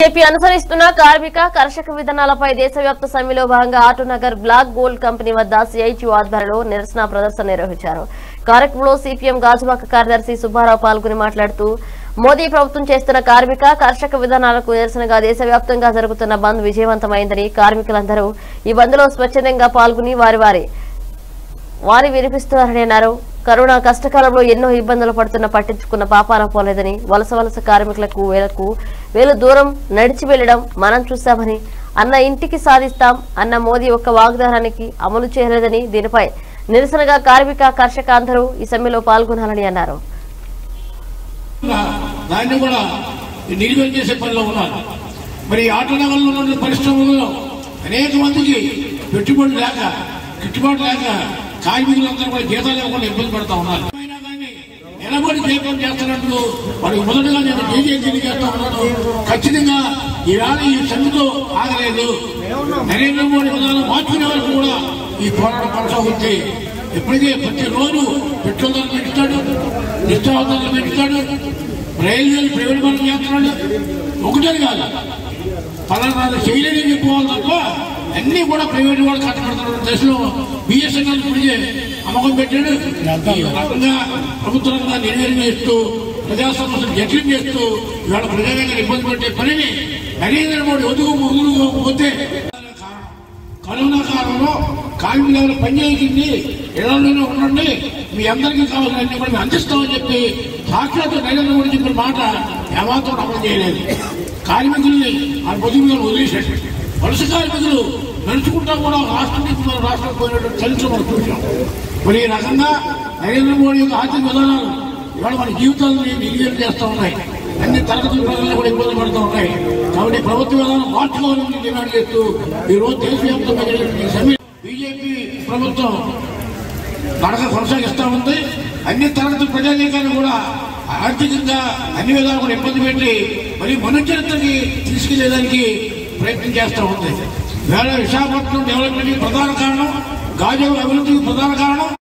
AP అనుసరిస్తున్న కార్మిక కర్షక విధానాలపై దేశవ్యాప్త సమ్మెలో భాగంగా ఆటోనగర్ బ్లాక్ గోల్డ్ కంపెనీ వద్ద సిఐటి ఆధ్వర్యంలో నిరసన ప్రదర్శన నిర్వహించారు కార్యక్రమంలో సిపిఎం గాజువాక కార్యదర్శి సుబ్బారావు పాల్గొని మాట్లాడుతూ మోదీ ప్రభుత్వం చేస్తున్న కార్మిక కర్షక విధానాలకు నిరసనగా దేశవ్యాప్తంగా జరుగుతున్న బంద్ విజయవంతమైందని కార్మికులందరూ ఈ బంద్లో స్వచ్ఛందంగా పాల్గొని వారి వారి వారి వినిపిస్తున్నారని అన్నారు కరోనా కష్టకాలంలో ఎన్నో ఇబ్బందులు పడుతున్న పట్టించుకున్న పాపాన పోలేదని వలస వలస కార్మికులకు వేలకు వేలు దూరం నడిచి వెళ్లడం మనం చూశామని అన్న ఇంటికి సాధిస్తాం అన్న మోదీ ఒక్క వాగ్దానానికి అమలు చేయలేదని దీనిపై నిరసనగా కార్మిక కర్షక అందరూ ఈ సమ్మెలో పాల్గొనాలని అన్నారు దాన్ని కూడా నిర్వహణ చేసే పనిలో ఉన్నారు మరి ఆటో నగరంలో ఉన్న పరిశ్రమలలో అనేక మందికి పెట్టుబడి లేక గిట్టుబాటు లేక కార్మికులందరూ కూడా జీతాలు ఇవ్వకుండా ఇబ్బంది పడతా ఉన్నారు అయినా కానీ నిలబడి జీతం చేస్తున్నట్టు వారికి మొదటగా నేను జేజేజీని చేస్తా ఉన్నాను ఖచ్చితంగా ఈవేళ ఈ సమ్మెతో ఆగలేదు నరేంద్ర మోడీ విధానం మార్చుకునే వరకు కూడా ఈ పోరాటం కొనసాగుతుంది ఎప్పటికే ప్రతిరోజు పెట్రోల్ ధరలు పెంచుతాడు నిత్యావసర ధరలు పెంచుతాడు రైల్వేలు ప్రైవేట్ పనులు చేస్తున్నాడు ఒకటే కాదు పలానా చేయలేని చెప్పుకోవాలి తప్ప అన్ని కూడా ప్రైవేట్ వాళ్ళు కట్టబడుతున్నారు దశలో బిఎస్ఎన్ఎల్ ఇప్పటికే అమ్మకం పెట్టాడు ఈ రకంగా ప్రభుత్వ రంగాన్ని నిర్వీర్యం చేస్తూ ప్రజా సమస్యలు జటిలం చేస్తూ ఇవాళ ప్రజావేగం ఇబ్బంది పెట్టే పనిని నరేంద్ర మోడీ వదుగు ముదుగు పోతే కరోనా కాలంలో కార్మికులు ఎవరు పనిచేసింది ఇళ్లలోనే ఉండండి మీ అందరికీ కావాల్సిన అన్ని కూడా మేము అందిస్తామని చెప్పి సాక్షాత్ నరేంద్ర మోడీ చెప్పిన మాట ఏమాత్రం అమలు చేయలేదు కార్మికుల్ని ఆ బతుకు మీద వదిలేశాడు వలస కార్మికులు నడుచుకుంటా కూడా ఒక రాష్ట్రం నుంచి మన రాష్ట్రం పోయినటువంటి చరిత్ర మనం చూసాం మరి ఈ రకంగా నరేంద్ర మోడీ యొక్క ఆర్థిక విధానాలు ఇవాళ మన జీవితాలను నిర్వీర్యం చేస్తూ ఉన్నాయి అన్ని తరగతుల ప్రజలు కూడా ఇబ్బంది పడుతూ ఉన్నాయి కాబట్టి ప్రభుత్వ విధానం మార్చుకోవాలని డిమాండ్ చేస్తూ ఈ రోజు దేశవ్యాప్తంగా జరిగిన ఈ సమ్మె బీజేపీ ప్రభుత్వం నడక కొనసాగిస్తా ఉంది అన్ని తరగతి ప్రజానీకాన్ని కూడా ఆర్థికంగా అన్ని విధాలు కూడా ఇబ్బంది పెట్టి మరి మనుచరిత్రకి తీసుకెళ్లేదానికి ప్రయత్నం చేస్తూ ఉంది వేళ విశాఖపట్నం డెవలప్మెంట్ ప్రధాన కారణం గాజు అభివృద్ధికి ప్రధాన కారణం